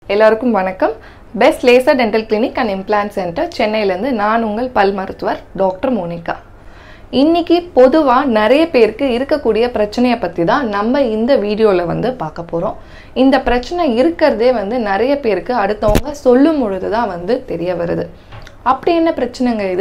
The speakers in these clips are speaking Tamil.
எல்லாருக்கும் வணக்கம் best laser dental clinic and implant center சென்னையிலேருந்து நான் உங்கள் பல் மருத்துவர் டாக்டர் மோனிகா இன்னைக்கு பொதுவாக நிறைய பேருக்கு இருக்கக்கூடிய பிரச்சனையை பற்றி தான் நம்ம இந்த வீடியோவில் வந்து பார்க்க போகிறோம் இந்த பிரச்சனை இருக்கிறதே வந்து நிறைய பேருக்கு அடுத்தவங்க சொல்லும் பொழுது தான் வந்து தெரிய வருது அப்படி என்ன பிரச்சனைங்க இது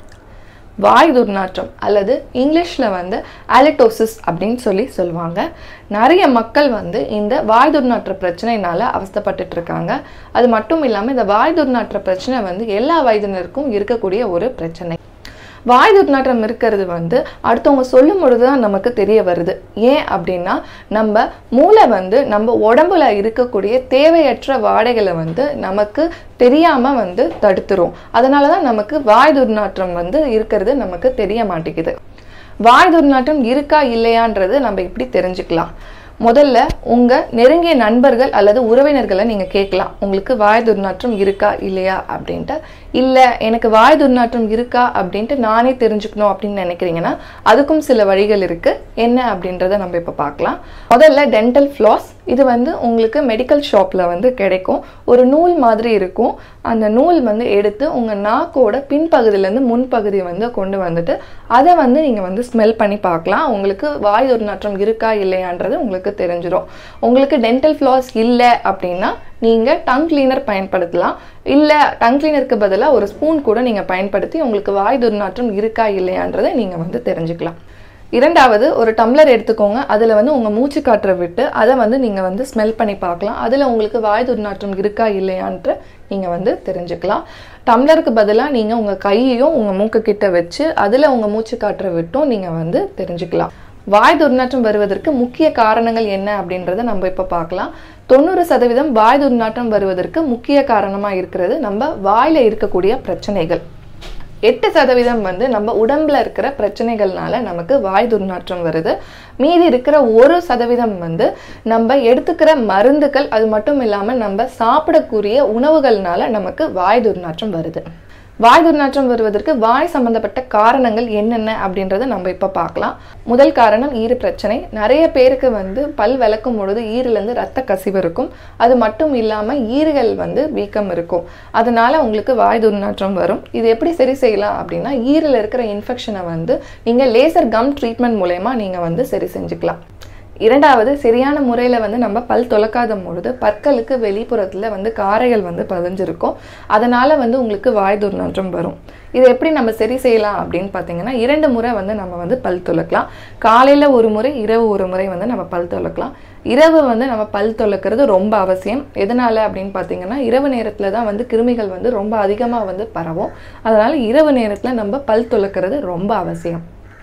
வாய் துர்நாற்றம் அல்லது இங்கிலீஷில் வந்து அலட்டோசிஸ் அப்படின்னு சொல்லி சொல்லுவாங்க நிறைய மக்கள் வந்து இந்த வாய் துர்நாற்ற பிரச்சனையினால அவஸ்தைப்பட்டுட்டு இருக்காங்க அது மட்டும் இல்லாமல் இந்த வாய் துர்நாற்ற பிரச்சனை வந்து எல்லா வயதினருக்கும் இருக்கக்கூடிய ஒரு பிரச்சனை வாய் துர்நாற்றம் இருக்கிறது வந்து அடுத்தவங்க சொல்லும் பொழுது தான் நமக்கு தெரிய வருது ஏன் அப்படின்னா நம்ம மூளை வந்து நம்ம உடம்புல இருக்கக்கூடிய தேவையற்ற வாடைகளை வந்து நமக்கு தெரியாம வந்து தடுத்துரும் அதனால தான் நமக்கு வாய் துர்நாற்றம் வந்து இருக்கிறது நமக்கு தெரிய மாட்டேங்குது வாய் துர்நாற்றம் இருக்கா இல்லையான்றது நம்ம எப்படி தெரிஞ்சுக்கலாம் முதல்ல உங்க நெருங்கிய நண்பர்கள் அல்லது உறவினர்களை நீங்க கேட்கலாம் உங்களுக்கு வாய் துர்நாற்றம் இருக்கா இல்லையா அப்படின்ட்டு இல்ல எனக்கு வாய் துர்நாற்றம் இருக்கா அப்படின்ட்டு நானே தெரிஞ்சுக்கணும் அப்படின்னு நினைக்கிறீங்கன்னா அதுக்கும் சில வழிகள் இருக்கு என்ன அப்படின்றத நம்ம இப்ப பார்க்கலாம் முதல்ல டென்டல் ஃப்ளாஸ் இது வந்து உங்களுக்கு மெடிக்கல் ஷாப்ல வந்து கிடைக்கும் ஒரு நூல் மாதிரி இருக்கும் அந்த நூல் வந்து எடுத்து உங்க நாக்கோட பின்பகுதியிலேருந்து முன்பகுதி வந்து கொண்டு வந்துட்டு அதை வந்து நீங்க வந்து ஸ்மெல் பண்ணி பார்க்கலாம் உங்களுக்கு வாய் துர்நாற்றம் இருக்கா இல்லையான்றது உங்களுக்கு தெரிஞ்சிடும் உங்களுக்கு டென்டல் ஃப்ளாஸ் இல்லை அப்படின்னா நீங்கள் டங் கிளீனர் பயன்படுத்தலாம் இல்லை டங் கிளீனருக்கு பதிலாக ஒரு ஸ்பூன் கூட நீங்கள் பயன்படுத்தி உங்களுக்கு வாய் துர்நாற்றம் இருக்கா இல்லையான்றதை நீங்கள் வந்து தெரிஞ்சுக்கலாம் இரண்டாவது ஒரு டம்ளர் எடுத்துக்கோங்க அதில் வந்து உங்கள் மூச்சு காற்றை விட்டு அதை வந்து நீங்கள் வந்து ஸ்மெல் பண்ணி பார்க்கலாம் அதில் உங்களுக்கு வாய் துர்நாற்றம் இருக்கா இல்லையான்ட்டு நீங்கள் வந்து தெரிஞ்சுக்கலாம் டம்ளருக்கு பதிலாக நீங்கள் உங்கள் கையையும் உங்கள் மூக்கு கிட்ட வச்சு அதில் உங்கள் மூச்சு காற்றை விட்டும் நீங்கள் வந்து தெரிஞ்சுக்கலாம் வாய் துர்நாற்றம் வருவதற்கு முக்கிய காரணங்கள் என்ன அப்படின்றத நம்ம இப்போ பார்க்கலாம் தொண்ணூறு சதவீதம் வாய் துர்நாற்றம் வருவதற்கு முக்கிய காரணமாக இருக்கிறது நம்ம வாயில் இருக்கக்கூடிய பிரச்சனைகள் எட்டு சதவீதம் வந்து நம்ம உடம்புல இருக்கிற பிரச்சனைகள்னால நமக்கு வாய் துர்நாற்றம் வருது மீதி இருக்கிற ஒரு சதவீதம் வந்து நம்ம எடுத்துக்கிற மருந்துகள் அது மட்டும் இல்லாமல் நம்ம சாப்பிடக்கூடிய உணவுகள்னால நமக்கு வாய் துர்நாற்றம் வருது வாய் துர்நாற்றம் வருவதற்கு வாய் சம்பந்தப்பட்ட காரணங்கள் என்னென்ன அப்படின்றத நம்ம இப்போ பார்க்கலாம் முதல் காரணம் ஈறு பிரச்சனை நிறைய பேருக்கு வந்து பல் விளக்கும் பொழுது ஈரிலேருந்து ரத்த கசிவு இருக்கும் அது மட்டும் இல்லாமல் ஈறுகள் வந்து வீக்கம் இருக்கும் அதனால உங்களுக்கு வாய் துர்நாற்றம் வரும் இது எப்படி சரி செய்யலாம் அப்படின்னா ஈரில் இருக்கிற இன்ஃபெக்ஷனை வந்து நீங்கள் லேசர் கம் ட்ரீட்மெண்ட் மூலயமா நீங்கள் வந்து சரி செஞ்சுக்கலாம் இரண்டாவது சரியான முறையில் வந்து நம்ம பல் துலக்காத பொழுது பற்களுக்கு வெளிப்புறத்தில் வந்து காரைகள் வந்து பதிஞ்சிருக்கும் அதனால் வந்து உங்களுக்கு வாய் துர்நாற்றம் வரும் இதை எப்படி நம்ம சரி செய்யலாம் அப்படின்னு பார்த்தீங்கன்னா இரண்டு முறை வந்து நம்ம வந்து பல் துலக்கலாம் காலையில் ஒரு முறை இரவு ஒரு முறை வந்து நம்ம பல் துலக்கலாம் இரவு வந்து நம்ம பல் துலக்கிறது ரொம்ப அவசியம் எதனால அப்படின்னு பார்த்தீங்கன்னா இரவு நேரத்தில் தான் வந்து கிருமிகள் வந்து ரொம்ப அதிகமாக வந்து பரவும் அதனால் இரவு நேரத்தில் நம்ம பல் துலக்கிறது ரொம்ப அவசியம்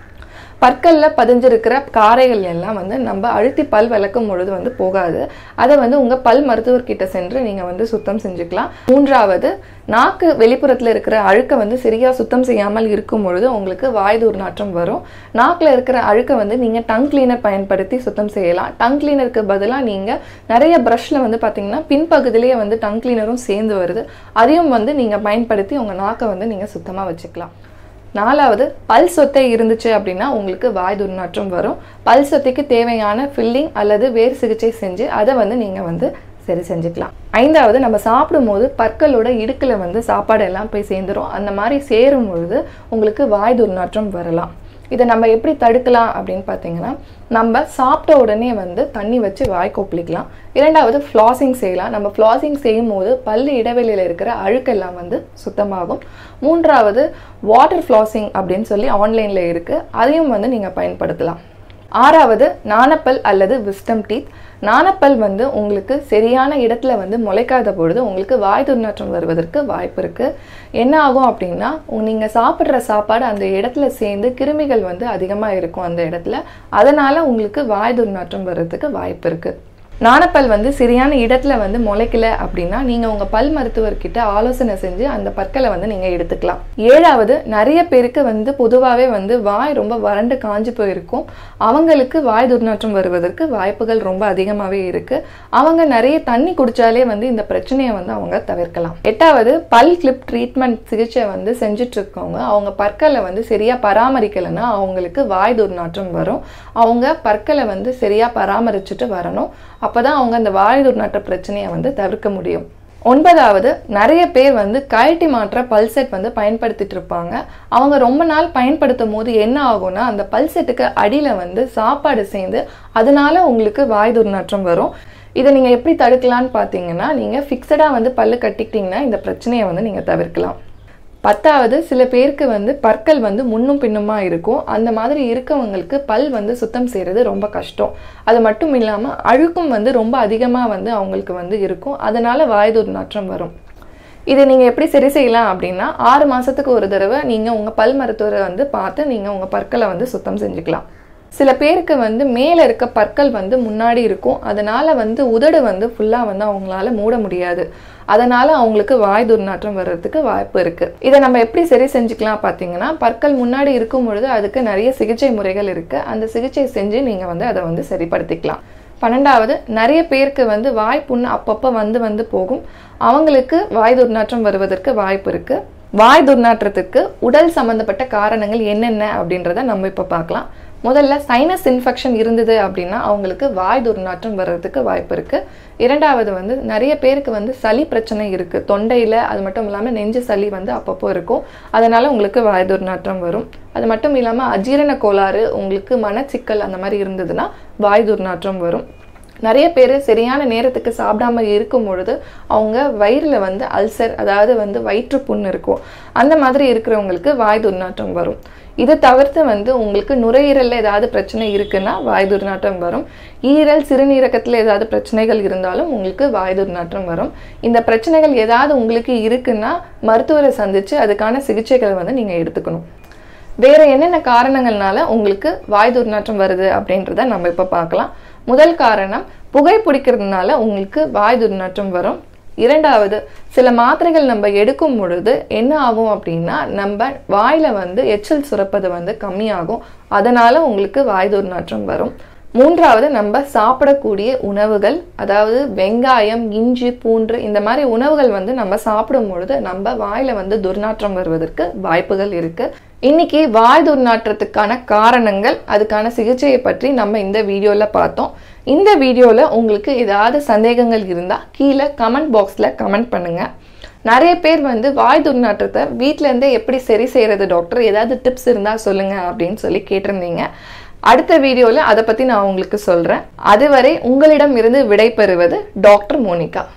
பற்களில் பதிஞ்சிருக்கிற காரைகள் எல்லாம் வந்து நம்ம அழுத்தி பல் விளக்கும் பொழுது வந்து போகாது அதை வந்து உங்கள் பல் மருத்துவர்கிட்ட சென்று நீங்கள் வந்து சுத்தம் செஞ்சுக்கலாம் மூன்றாவது நாக்கு வெளிப்புறத்தில் இருக்கிற அழுக்கை வந்து சரியாக சுத்தம் செய்யாமல் இருக்கும் பொழுது உங்களுக்கு வாய் துர்நாற்றம் வரும் நாக்கில் இருக்கிற அழுக்கை வந்து நீங்கள் டங் கிளீனர் பயன்படுத்தி சுத்தம் செய்யலாம் டங் கிளீனருக்கு பதிலாக நீங்கள் நிறைய ப்ரஷில் வந்து பார்த்தீங்கன்னா பின்பகுதியிலேயே வந்து டங் கிளீனரும் சேர்ந்து வருது அதையும் வந்து நீங்கள் பயன்படுத்தி உங்கள் நாக்கை வந்து நீங்கள் சுத்தமாக வச்சுக்கலாம் நாலாவது பல் சொத்தை இருந்துச்சு அப்படின்னா உங்களுக்கு வாய் துர்நாற்றம் வரும் பல் சொத்தைக்கு தேவையான ஃபில்லிங் அல்லது வேறு சிகிச்சை செஞ்சு அதை வந்து நீங்கள் வந்து சரி செஞ்சுக்கலாம் ஐந்தாவது நம்ம சாப்பிடும்போது பற்களோட இடுக்கில் வந்து சாப்பாடு எல்லாம் போய் சேர்ந்துரும் அந்த மாதிரி சேரும் பொழுது உங்களுக்கு வாய் துர்நாற்றம் வரலாம் இதை நம்ம எப்படி தடுக்கலாம் அப்படின்னு பார்த்தீங்கன்னா நம்ம சாப்பிட்ட உடனே வந்து தண்ணி வச்சு வாய் கொப்பளிக்கலாம் இரண்டாவது ஃப்ளாசிங் செய்யலாம் நம்ம ஃப்ளாசிங் செய்யும் போது பல்லு இடைவெளியில் இருக்கிற அழுக்கெல்லாம் வந்து சுத்தமாகும் மூன்றாவது வாட்டர் ஃப்ளாசிங் அப்படின்னு சொல்லி ஆன்லைனில் இருக்குது அதையும் வந்து நீங்கள் பயன்படுத்தலாம் ஆறாவது நாணப்பல் அல்லது விஸ்டம் டீத் நாணப்பல் வந்து உங்களுக்கு சரியான இடத்துல வந்து முளைக்காத பொழுது உங்களுக்கு வாய் துர்நாற்றம் வருவதற்கு வாய்ப்பு இருக்குது என்ன ஆகும் அப்படின்னா நீங்கள் சாப்பிட்ற சாப்பாடு அந்த இடத்துல சேர்ந்து கிருமிகள் வந்து அதிகமாக இருக்கும் அந்த இடத்துல அதனால் உங்களுக்கு வாய் துர்நாற்றம் வர்றதுக்கு வாய்ப்பு இருக்குது நாணப்பல் வந்து சரியான இடத்துல வந்து முளைக்கல அப்படின்னா நீங்கள் உங்கள் பல் மருத்துவர்கிட்ட ஆலோசனை செஞ்சு அந்த பற்களை வந்து நீங்கள் எடுத்துக்கலாம் ஏழாவது நிறைய பேருக்கு வந்து பொதுவாகவே வந்து வாய் ரொம்ப வறண்டு காஞ்சு போயிருக்கும் அவங்களுக்கு வாய் துர்நாற்றம் வருவதற்கு வாய்ப்புகள் ரொம்ப அதிகமாகவே இருக்குது அவங்க நிறைய தண்ணி குடித்தாலே வந்து இந்த பிரச்சனையை வந்து அவங்க தவிர்க்கலாம் எட்டாவது பல் கிளிப் ட்ரீட்மெண்ட் சிகிச்சை வந்து செஞ்சுட்டு இருக்கவங்க அவங்க பற்களை வந்து சரியாக பராமரிக்கலைன்னா அவங்களுக்கு வாய் துர்நாற்றம் வரும் அவங்க பற்களை வந்து சரியாக பராமரிச்சுட்டு வரணும் அப்பதான் அவங்க அந்த வாய் துர்நாற்ற பிரச்சனையை வந்து தவிர்க்க முடியும் ஒன்பதாவது நிறைய பேர் வந்து கழட்டி மாற்ற பல்செட் வந்து பயன்படுத்திட்டு இருப்பாங்க அவங்க ரொம்ப நாள் பயன்படுத்தும் போது என்ன ஆகும்னா அந்த பல்செட்டுக்கு அடியில் வந்து சாப்பாடு சேர்ந்து அதனால உங்களுக்கு வாய் துர்நாற்றம் வரும் இதை நீங்கள் எப்படி தடுக்கலான்னு பார்த்தீங்கன்னா நீங்கள் ஃபிக்ஸடாக வந்து பல்லு கட்டிக்கிட்டிங்கன்னா இந்த பிரச்சனையை வந்து நீங்கள் தவிர்க்கலாம் பத்தாவது சில பேருக்கு வந்து பற்கள் வந்து முன்னும் பின்னுமா இருக்கும் அந்த மாதிரி இருக்கவங்களுக்கு பல் வந்து சுத்தம் செய்கிறது ரொம்ப கஷ்டம் அது மட்டும் இல்லாமல் அழுக்கும் வந்து ரொம்ப அதிகமாக வந்து அவங்களுக்கு வந்து இருக்கும் அதனால வாய் துர்நாற்றம் வரும் இதை நீங்கள் எப்படி சரி செய்யலாம் அப்படின்னா ஆறு மாதத்துக்கு ஒரு தடவை நீங்கள் உங்கள் பல் மருத்துவரை வந்து பார்த்து நீங்கள் உங்கள் பற்களை வந்து சுத்தம் செஞ்சுக்கலாம் சில பேருக்கு வந்து மேலே இருக்க பற்கள் வந்து முன்னாடி இருக்கும் அதனால வந்து உதடு வந்து ஃபுல்லாக வந்து அவங்களால மூட முடியாது அதனால அவங்களுக்கு வாய் துர்நாற்றம் வர்றதுக்கு வாய்ப்பு இருக்கு இதை நம்ம எப்படி சரி செஞ்சுக்கலாம் பார்த்தீங்கன்னா பற்கள் முன்னாடி இருக்கும் பொழுது அதுக்கு நிறைய சிகிச்சை முறைகள் இருக்கு அந்த சிகிச்சை செஞ்சு நீங்கள் வந்து அதை வந்து சரிப்படுத்திக்கலாம் பன்னெண்டாவது நிறைய பேருக்கு வந்து வாய் புண்ணு அப்பப்போ வந்து வந்து போகும் அவங்களுக்கு வாய் துர்நாற்றம் வருவதற்கு வாய்ப்பு இருக்கு வாய் துர்நாற்றத்துக்கு உடல் சம்பந்தப்பட்ட காரணங்கள் என்னென்ன அப்படின்றத நம்ம இப்போ பார்க்கலாம் முதல்ல சைனஸ் இன்ஃபெக்ஷன் இருந்தது அப்படின்னா அவங்களுக்கு வாய் துர்நாற்றம் வர்றதுக்கு வாய்ப்பு இருக்கு இரண்டாவது வந்து நிறைய பேருக்கு வந்து சளி பிரச்சனை இருக்கு தொண்டையில அது மட்டும் இல்லாமல் நெஞ்சு சளி வந்து அப்பப்போ இருக்கும் அதனால உங்களுக்கு வாய் துர்நாற்றம் வரும் அது மட்டும் இல்லாமல் அஜீரண கோளாறு உங்களுக்கு மனச்சிக்கல் அந்த மாதிரி இருந்ததுன்னா வாய் துர்நாற்றம் வரும் நிறைய பேர் சரியான நேரத்துக்கு சாப்பிடாம இருக்கும் பொழுது அவங்க வயிறில் வந்து அல்சர் அதாவது வந்து வயிற்று புண் இருக்கும் அந்த மாதிரி இருக்கிறவங்களுக்கு வாய் துர்நாற்றம் வரும் இதை தவிர்த்து வந்து உங்களுக்கு நுரையீரலில் ஏதாவது பிரச்சனை இருக்குன்னா வாய் துர்நாற்றம் வரும் ஈரல் சிறுநீரகத்தில் ஏதாவது பிரச்சனைகள் இருந்தாலும் உங்களுக்கு வாய் துர்நாற்றம் வரும் இந்த பிரச்சனைகள் ஏதாவது உங்களுக்கு இருக்குன்னா மருத்துவரை சந்திச்சு அதுக்கான சிகிச்சைகளை வந்து நீங்கள் எடுத்துக்கணும் வேற என்னென்ன காரணங்கள்னால உங்களுக்கு வாய் துர்நாற்றம் வருது அப்படின்றத நம்ம இப்போ பார்க்கலாம் முதல் காரணம் புகை பிடிக்கிறதுனால உங்களுக்கு வாய் துர்நாற்றம் வரும் இரண்டாவது சில மாத்திரைகள் நம்ம எடுக்கும் பொழுது என்ன ஆகும் அப்படின்னா நம்ம வாயில வந்து எச்சில் சுரப்பது வந்து கம்மியாகும் அதனால உங்களுக்கு வாய் துர்நாற்றம் வரும் மூன்றாவது நம்ம சாப்பிடக்கூடிய உணவுகள் அதாவது வெங்காயம் இஞ்சி பூண்டு இந்த மாதிரி உணவுகள் வந்து நம்ம சாப்பிடும் பொழுது நம்ம வாயில வந்து துர்நாற்றம் வருவதற்கு வாய்ப்புகள் இருக்கு இன்னைக்கு வாய் துர்நாற்றத்துக்கான காரணங்கள் அதுக்கான சிகிச்சையை பற்றி நம்ம இந்த வீடியோல பார்த்தோம் இந்த வீடியோல உங்களுக்கு ஏதாவது சந்தேகங்கள் இருந்தா கீழே கமெண்ட் பாக்ஸ்ல கமெண்ட் பண்ணுங்க நிறைய பேர் வந்து வாய் துர்நாற்றத்தை வீட்ல இருந்தே எப்படி சரி செய்யறது டாக்டர் ஏதாவது டிப்ஸ் இருந்தா சொல்லுங்க அப்படின்னு சொல்லி கேட்டிருந்தீங்க அடுத்த வீடியோவில் அதை பற்றி நான் உங்களுக்கு சொல்கிறேன் அதுவரை உங்களிடம் இருந்து விடை பெறுவது டாக்டர் மோனிகா